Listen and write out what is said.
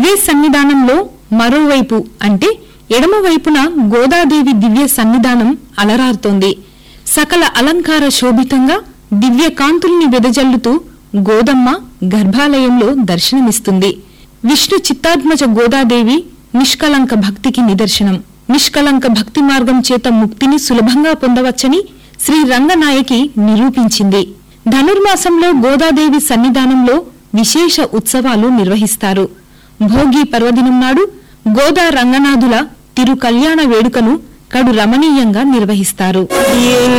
ఇదే సన్నిధానంలో మరోవైపు అంటే ఎడమవైపున గోదాదేవి దివ్య సన్నిధానం అలరారుతోంది సకల అలంకార శోభితంగా దివ్య కాంతుల్ని వెదజల్లుతూ గోదమ్మ గర్భాలయంలో దర్శనమిస్తుంది విష్ణు చిత్తాత్మజ గోదాదేవి నిష్కలంక భక్తికి నిదర్శనం నిష్కలంక భక్తి మార్గం చేత ముక్తిని సులభంగా పొందవచ్చని శ్రీ రంగనాయకి నిరూపించింది ధనుర్మాసంలో గోదాదేవి సన్నిధానంలో విశేష ఉత్సవాలు నిర్వహిస్తారు భోగి పర్వదినం నాడు గోదా రంగనాథుల తిరు కళ్యాణ వేడుకను కడు రమణీయంగా నిర్వహిస్తారు